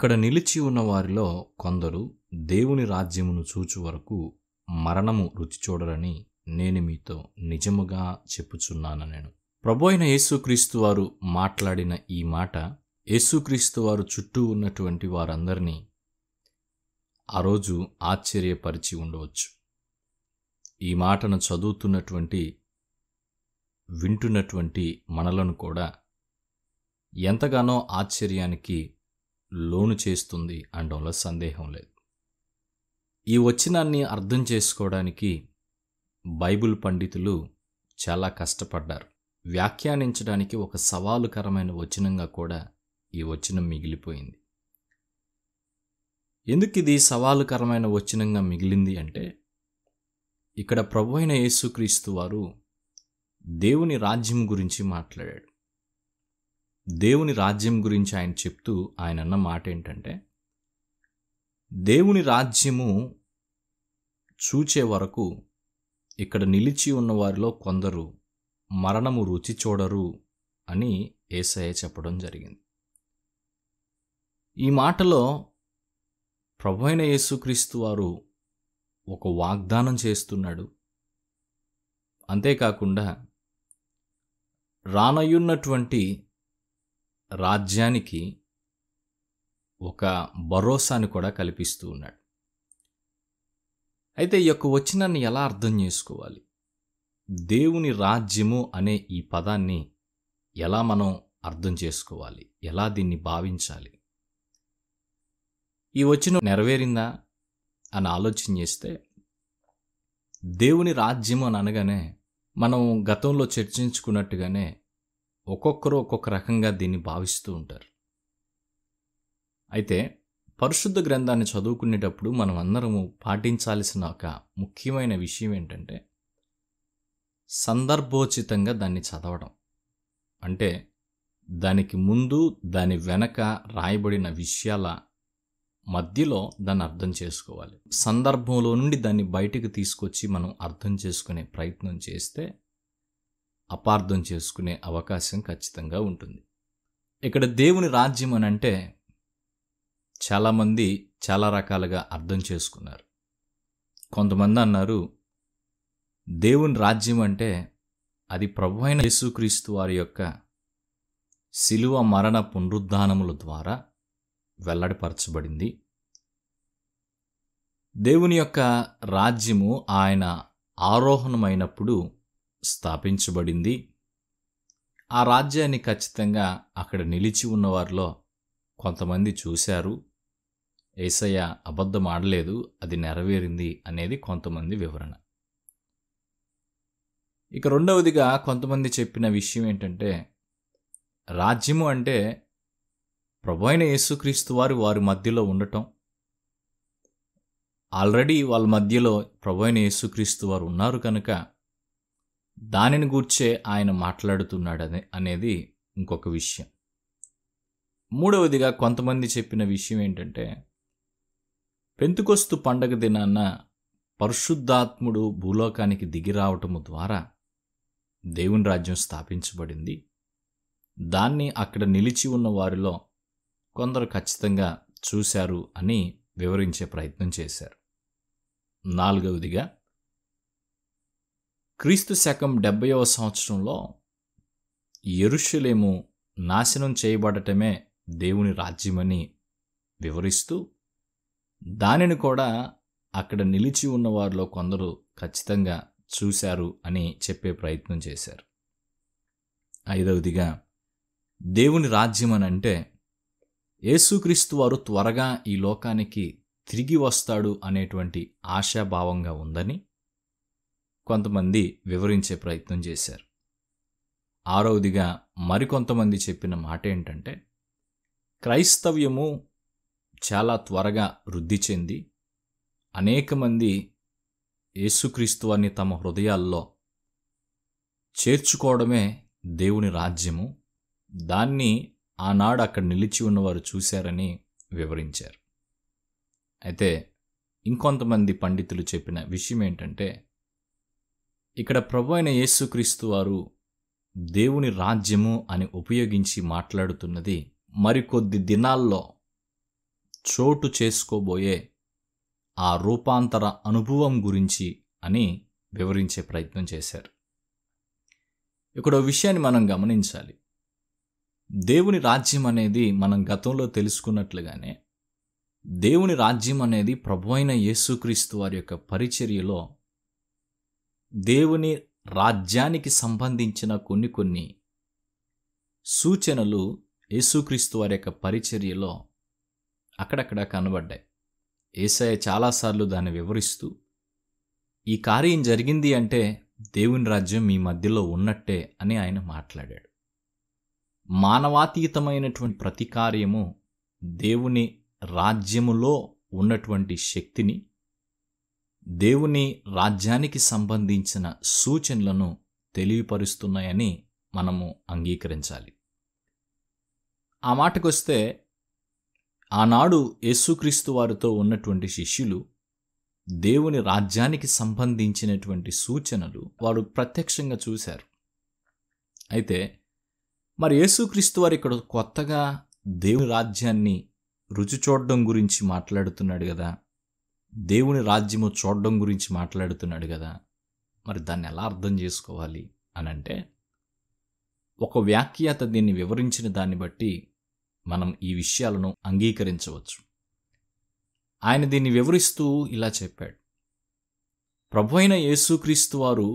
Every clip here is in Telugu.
అక్కడ నిలిచి ఉన్న వారిలో కొందరు దేవుని రాజ్యమును చూచు వరకు మరణము రుచి చూడరని నేను మీతో నిజముగా చెప్పుచున్నాను నేను ప్రభు అయిన యేసుక్రీస్తు వారు మాట్లాడిన ఈ మాట యేసుక్రీస్తు వారు చుట్టూ ఉన్నటువంటి వారందరినీ ఆ రోజు ఆశ్చర్యపరిచి ఉండవచ్చు ఈ మాటను చదువుతున్నటువంటి వింటున్నటువంటి మనలను కూడా ఎంతగానో ఆశ్చర్యానికి లోను చేస్తుంది అనడంలో సందేహం లేదు ఈ వచనాన్ని అర్థం చేసుకోవడానికి బైబిల్ పండితులు చాలా కష్టపడ్డారు వ్యాఖ్యానించడానికి ఒక సవాలుకరమైన వచనంగా కూడా ఈ వచనం మిగిలిపోయింది ఎందుకు ఇది సవాలుకరమైన వచనంగా మిగిలింది అంటే ఇక్కడ ప్రభు అయిన యేసుక్రీస్తు వారు దేవుని రాజ్యం గురించి మాట్లాడాడు దేవుని రాజ్యం గురించి ఆయన చెప్తూ ఆయన అన్న మాట ఏంటంటే దేవుని రాజ్యము చూచే వరకు ఇక్కడ నిలిచి ఉన్న వారిలో కొందరు మరణము రుచి చూడరు అని ఏసయ్య చెప్పడం జరిగింది ఈ మాటలో ప్రభు అయిన యేసుక్రీస్తు వారు ఒక వాగ్దానం చేస్తున్నాడు అంతేకాకుండా రానయ్యున్నటువంటి రాజ్యానికి ఒక భరోసాని కూడా కల్పిస్తూ ఉన్నాడు అయితే ఈ యొక్క వచనాన్ని ఎలా అర్థం చేసుకోవాలి దేవుని రాజ్యము అనే ఈ పదాన్ని ఎలా మనం అర్థం చేసుకోవాలి ఎలా దీన్ని భావించాలి ఈ వచనం నెరవేరిందా అని ఆలోచన చేస్తే దేవుని రాజ్యము అని అనగానే మనం గతంలో చర్చించుకున్నట్టుగానే ఒక్కొక్కరు ఒక్కొక్క రకంగా దీన్ని భావిస్తూ ఉంటారు అయితే పరిశుద్ధ గ్రంథాన్ని చదువుకునేటప్పుడు మనం అందరము పాటించాల్సిన ఒక ముఖ్యమైన విషయం ఏంటంటే సందర్భోచితంగా దాన్ని చదవడం అంటే దానికి ముందు దాని వెనక రాయబడిన విషయాల మధ్యలో దాన్ని అర్థం చేసుకోవాలి సందర్భంలో నుండి దాన్ని బయటికి తీసుకొచ్చి మనం అర్థం చేసుకునే ప్రయత్నం చేస్తే అపార్థం చేసుకునే అవకాశం ఖచ్చితంగా ఉంటుంది ఇక్కడ దేవుని రాజ్యం అని అంటే చాలామంది చాలా రకాలుగా అర్థం చేసుకున్నారు కొంతమంది అన్నారు దేవుని రాజ్యం అంటే అది ప్రభు అయిన యేసుక్రీస్తు వారి యొక్క శిలువ మరణ పునరుద్ధానముల ద్వారా వెల్లడిపరచబడింది దేవుని యొక్క రాజ్యము ఆయన ఆరోహణమైనప్పుడు స్థాపించబడింది ఆ రాజ్యాన్ని ఖచ్చితంగా అక్కడ నిలిచి ఉన్నవారిలో కొంతమంది చూశారు ఏసయ్య అబద్ధం ఆడలేదు అది నెరవేరింది అనేది కొంతమంది వివరణ ఇక రెండవదిగా కొంతమంది చెప్పిన విషయం ఏంటంటే రాజ్యము అంటే ప్రభు అయిన యేసుక్రీస్తు వారు వారి మధ్యలో ఉండటం ఆల్రెడీ వాళ్ళ మధ్యలో ప్రభు అయిన యేసుక్రీస్తు వారు ఉన్నారు కనుక దానిని గూర్చే ఆయన మాట్లాడుతున్నాడు అనే అనేది ఇంకొక విషయం మూడవదిగా కొంతమంది చెప్పిన విషయం ఏంటంటే పెంతుకొస్తు పండగ దినాన్న పరిశుద్ధాత్ముడు భూలోకానికి దిగి రావటము ద్వారా దేవుని రాజ్యం స్థాపించబడింది దాన్ని అక్కడ నిలిచి ఉన్న వారిలో కొందరు ఖచ్చితంగా చూశారు అని వివరించే ప్రయత్నం చేశారు నాలుగవదిగా క్రీస్తు శకం డెబ్బైవ సంవత్సరంలో ఎరుషలేము నాశనం చేయబడటమే దేవుని రాజ్యమని వివరిస్తూ దానిని కూడా అక్కడ నిలిచి ఉన్న వారిలో కొందరు ఖచ్చితంగా చూశారు అని చెప్పే ప్రయత్నం చేశారు ఐదవదిగా దేవుని రాజ్యం అని అంటే యేసుక్రీస్తు వారు త్వరగా ఈ లోకానికి తిరిగి వస్తాడు అనేటువంటి ఆశాభావంగా ఉందని కొంతమంది వివరించే ప్రయత్నం చేశారు ఆరవదిగా మరికొంతమంది చెప్పిన మాట ఏంటంటే క్రైస్తవ్యము చాలా త్వరగా వృద్ధి చెంది అనేక మంది యేసుక్రీస్తు వారిని తమ హృదయాల్లో చేర్చుకోవడమే దేవుని రాజ్యము దాన్ని ఆనాడు అక్కడ నిలిచి ఉన్నవారు చూశారని వివరించారు అయితే ఇంకొంతమంది పండితులు చెప్పిన విషయం ఏంటంటే ఇక్కడ ప్రభు అయిన యేసుక్రీస్తు వారు దేవుని రాజ్యము అని ఉపయోగించి మాట్లాడుతున్నది మరికొద్ది దినాల్లో చోటు చేసుకోబోయే ఆ రూపాంతర అనుభవం గురించి అని వివరించే ప్రయత్నం చేశారు ఇక్కడ ఓ విషయాన్ని మనం గమనించాలి దేవుని రాజ్యం అనేది మనం గతంలో తెలుసుకున్నట్లుగానే దేవుని రాజ్యం అనేది ప్రభు అయిన యేసుక్రీస్తు వారి యొక్క పరిచర్యలో దేవుని రాజ్యానికి సంబంధించిన కొన్ని కొన్ని సూచనలు యేసుక్రీస్తు వారి యొక్క పరిచర్యలో అక్కడక్కడ కనబడ్డాయి ఏసయ్య చాలాసార్లు దాన్ని వివరిస్తూ ఈ కార్యం జరిగింది అంటే దేవుని రాజ్యం మీ మధ్యలో ఉన్నట్టే అని ఆయన మాట్లాడాడు మానవాతీతమైనటువంటి ప్రతి కార్యము దేవుని రాజ్యములో ఉన్నటువంటి శక్తిని దేవుని రాజ్యానికి సంబంధించిన సూచనలను తెలియపరుస్తున్నాయని మనము అంగీకరించాలి ఆ మాటకొస్తే ఆనాడు యేసుక్రీస్తు వారితో ఉన్నటువంటి శిష్యులు దేవుని రాజ్యానికి సంబంధించినటువంటి సూచనలు వారు ప్రత్యక్షంగా చూశారు అయితే మరి యేసుక్రీస్తు వారు ఇక్కడ కొత్తగా దేవుని రాజ్యాన్ని రుచి చూడడం గురించి మాట్లాడుతున్నాడు కదా దేవుని రాజ్యము చూడడం గురించి మాట్లాడుతున్నాడు కదా మరి దాన్ని ఎలా అర్థం చేసుకోవాలి అని అంటే ఒక వ్యాఖ్యాత దీన్ని వివరించిన దాన్ని బట్టి మనం ఈ విషయాలను అంగీకరించవచ్చు ఆయన దీన్ని వివరిస్తూ ఇలా చెప్పాడు ప్రభు అయిన యేసుక్రీస్తు వారు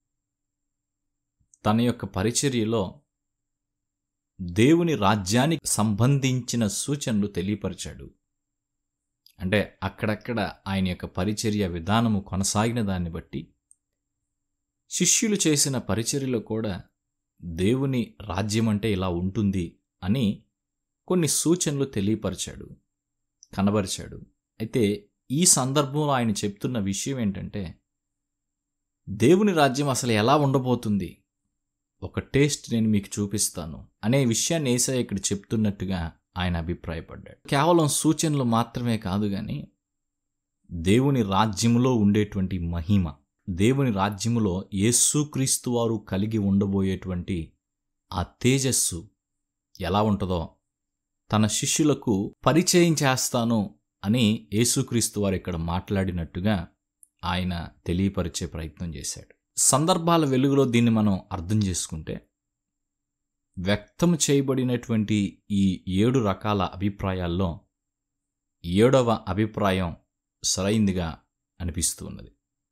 తన యొక్క పరిచర్యలో దేవుని రాజ్యానికి సంబంధించిన సూచనలు తెలియపరిచాడు అంటే అక్కడక్కడ ఆయన యొక్క పరిచర్య విధానము కొనసాగిన దాన్ని బట్టి శిష్యులు చేసిన పరిచర్యలో కూడా దేవుని రాజ్యం అంటే ఇలా ఉంటుంది అని కొన్ని సూచనలు తెలియపరిచాడు కనబరిచాడు అయితే ఈ సందర్భంలో ఆయన చెప్తున్న విషయం ఏంటంటే దేవుని రాజ్యం అసలు ఎలా ఉండబోతుంది ఒక టేస్ట్ నేను మీకు చూపిస్తాను అనే విషయాన్ని ఏసయ్య ఇక్కడ చెప్తున్నట్టుగా ఆయన అభిప్రాయపడ్డాడు కేవలం సూచనలు మాత్రమే కాదు కానీ దేవుని రాజ్యములో ఉండేటువంటి మహిమ దేవుని రాజ్యములో యేసుక్రీస్తు వారు కలిగి ఉండబోయేటువంటి ఆ తేజస్సు ఎలా ఉంటుందో తన శిష్యులకు పరిచయం చేస్తాను అని యేసుక్రీస్తు వారు ఇక్కడ మాట్లాడినట్టుగా ఆయన తెలియపరిచే ప్రయత్నం చేశాడు సందర్భాల వెలుగులో దీన్ని మనం అర్థం చేసుకుంటే వ్యక్తం చేయబడినటువంటి ఈ ఏడు రకాల అభిప్రాయాల్లో ఏడవ అభిప్రాయం సరైందిగా అనిపిస్తూ ఉన్నది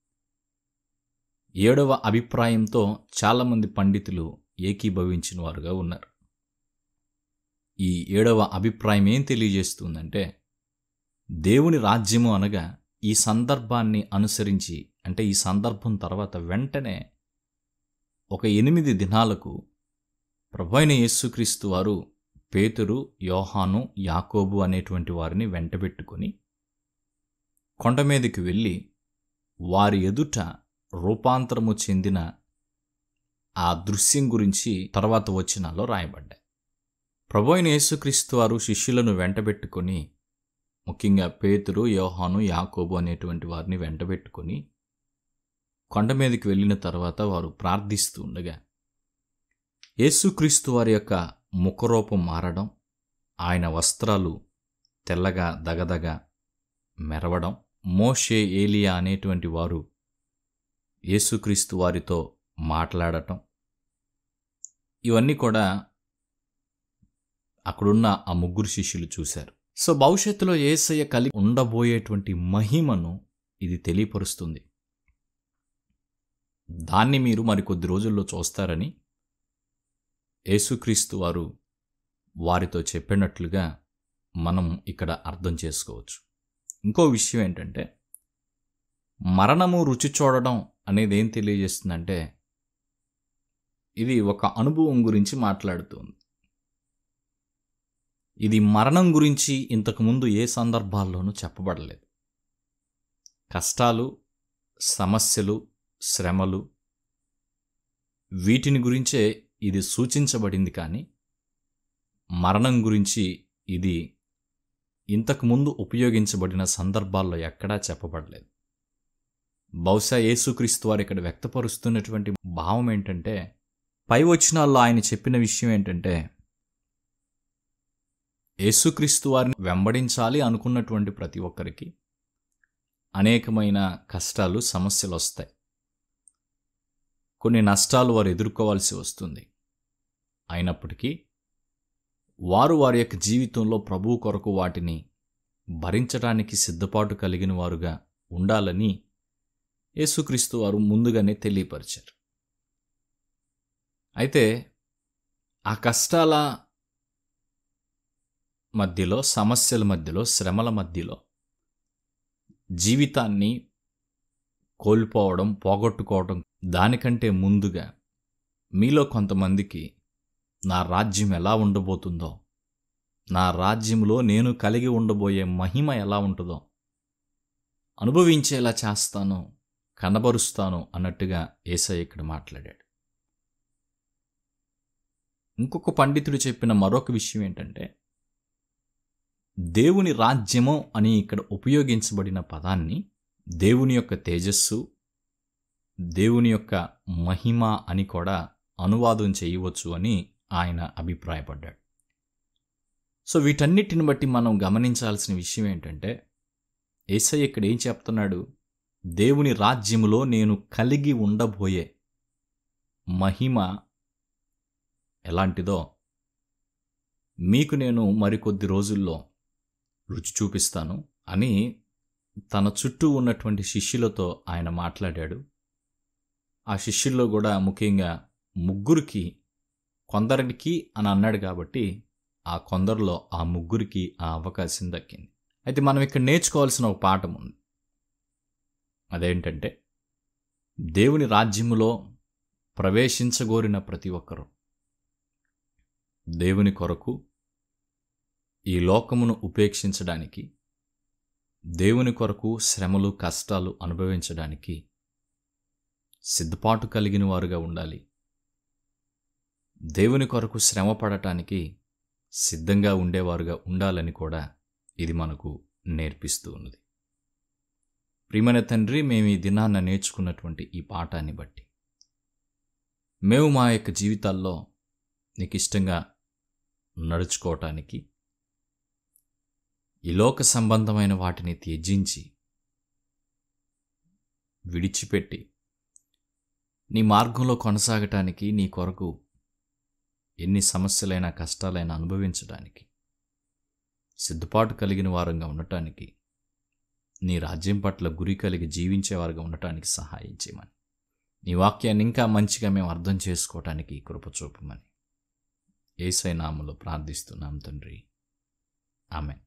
ఏడవ అభిప్రాయంతో చాలామంది పండితులు ఏకీభవించిన వారుగా ఉన్నారు ఈ ఏడవ అభిప్రాయం ఏం తెలియజేస్తుందంటే దేవుని రాజ్యము అనగా ఈ సందర్భాన్ని అనుసరించి అంటే ఈ సందర్భం తర్వాత వెంటనే ఒక ఎనిమిది దినాలకు ప్రభైన యేసుక్రీస్తు వారు పేతురు యోహాను యాకోబు అనేటువంటి వారిని వెంటబెట్టుకొని కొండ మీదకి వెళ్ళి వారి ఎదుట రూపాంతరము చెందిన ఆ దృశ్యం గురించి తర్వాత వచ్చినాలో రాయబడ్డాయి ప్రభు అయిన యేసుక్రీస్తు వారు శిష్యులను వెంటబెట్టుకొని ముఖ్యంగా పేతురు యోహాను యాకోబు అనేటువంటి వారిని వెంటబెట్టుకొని కొండ మీదకి వెళ్ళిన తర్వాత వారు ప్రార్థిస్తూ ఉండగా యేసుక్రీస్తు వారి యొక్క ముఖరూపం మారడం ఆయన వస్త్రాలు తెల్లగా దగదగ మెరవడం మోషే ఏలియా అనేటువంటి వారు యేసుక్రీస్తు వారితో మాట్లాడటం ఇవన్నీ కూడా అక్కడున్న ఆ ముగ్గురు శిష్యులు చూశారు సో భవిష్యత్తులో ఏసయ్య కలిగి ఉండబోయేటువంటి మహిమను ఇది తెలియపరుస్తుంది దాన్ని మీరు మరికొద్ది రోజుల్లో చూస్తారని యేసుక్రీస్తు వారు వారితో చెప్పినట్లుగా మనం ఇక్కడ అర్థం చేసుకోవచ్చు ఇంకో విషయం ఏంటంటే మరణము రుచి చూడడం అనేది ఏం తెలియజేస్తుందంటే ఇది ఒక అనుభవం గురించి మాట్లాడుతుంది ఇది మరణం గురించి ఇంతకుముందు ఏ సందర్భాల్లోనూ చెప్పబడలేదు కష్టాలు సమస్యలు శ్రమలు వీటిని గురించే ఇది సూచించబడింది కానీ మరణం గురించి ఇది ఇంతకుముందు ఉపయోగించబడిన సందర్భాల్లో ఎక్కడా చెప్పబడలేదు బహుశా యేసుక్రీస్తు వారు ఇక్కడ వ్యక్తపరుస్తున్నటువంటి భావం ఏంటంటే పై వచనాల్లో ఆయన చెప్పిన విషయం ఏంటంటే యేసుక్రీస్తు వారిని వెంబడించాలి అనుకున్నటువంటి ప్రతి ఒక్కరికి అనేకమైన కష్టాలు సమస్యలు వస్తాయి కొన్ని నష్టాలు వారు ఎదుర్కోవాల్సి వస్తుంది అయినప్పటికీ వారు వారి యొక్క జీవితంలో ప్రభువు కొరకు వాటిని భరించడానికి సిద్ధపాటు కలిగిన వారుగా ఉండాలని యేసుక్రీస్తు వారు ముందుగానే తెలియపరిచారు అయితే ఆ కష్టాల మధ్యలో సమస్యల మధ్యలో శ్రమల మధ్యలో జీవితాన్ని కోల్పోవడం పోగొట్టుకోవడం దానికంటే ముందుగా మీలో కొంతమందికి నా రాజ్యం ఎలా ఉండబోతుందో నా రాజ్యంలో నేను కలిగి ఉండబోయే మహిమ ఎలా ఉంటుందో అనుభవించేలా చేస్తాను కనబరుస్తాను అన్నట్టుగా ఏసై ఇక్కడ మాట్లాడాడు ఇంకొక పండితుడు చెప్పిన మరొక విషయం ఏంటంటే దేవుని రాజ్యము అని ఇక్కడ ఉపయోగించబడిన పదాన్ని దేవుని యొక్క తేజస్సు దేవుని యొక్క మహిమ అని కూడా అనువాదం చేయవచ్చు అని ఆయన అభిప్రాయపడ్డాడు సో వీటన్నిటిని బట్టి మనం గమనించాల్సిన విషయం ఏంటంటే ఏసై ఇక్కడ ఏం చెప్తున్నాడు దేవుని రాజ్యములో నేను కలిగి ఉండబోయే మహిమ ఎలాంటిదో మీకు నేను మరికొద్ది రోజుల్లో రుచి చూపిస్తాను అని తన చుట్టూ ఉన్నటువంటి శిష్యులతో ఆయన మాట్లాడాడు ఆ శిష్యుల్లో కూడా ముఖ్యంగా ముగ్గురికి కొందరికి అని అన్నాడు కాబట్టి ఆ కొందరిలో ఆ ముగ్గురికి ఆ అవకాశం దక్కింది అయితే మనం ఇక్కడ నేర్చుకోవాల్సిన ఒక పాఠం ఉంది అదేంటంటే దేవుని రాజ్యములో ప్రవేశించగోరిన ప్రతి ఒక్కరూ దేవుని కొరకు ఈ లోకమును ఉపేక్షించడానికి దేవుని కొరకు శ్రమలు కష్టాలు అనుభవించడానికి సిద్ధపాటు కలిగిన వారుగా ఉండాలి దేవుని కొరకు శ్రమ పడటానికి సిద్ధంగా ఉండేవారుగా ఉండాలని కూడా ఇది మనకు నేర్పిస్తూ ఉన్నది ప్రియమైన తండ్రి మేము ఈ దినాన్న నేర్చుకున్నటువంటి ఈ పాఠాన్ని బట్టి మేము మా యొక్క జీవితాల్లో నీకు ఇష్టంగా నడుచుకోవటానికి ఈ లోక సంబంధమైన వాటిని త్యజించి విడిచిపెట్టి నీ మార్గంలో కొనసాగటానికి నీ కొరకు ఎన్ని సమస్యలైనా కష్టాలైనా అనుభవించడానికి సిద్ధపాటు కలిగిన వారంగా ఉండటానికి నీ రాజ్యం పట్ల గురి కలిగి జీవించేవారుగా ఉండటానికి సహాయం చేయమని నీ వాక్యాన్ని ఇంకా మంచిగా మేము అర్థం చేసుకోవటానికి కృప చూపమని ఏసై నామలో ప్రార్థిస్తున్నాం తండ్రి ఆమె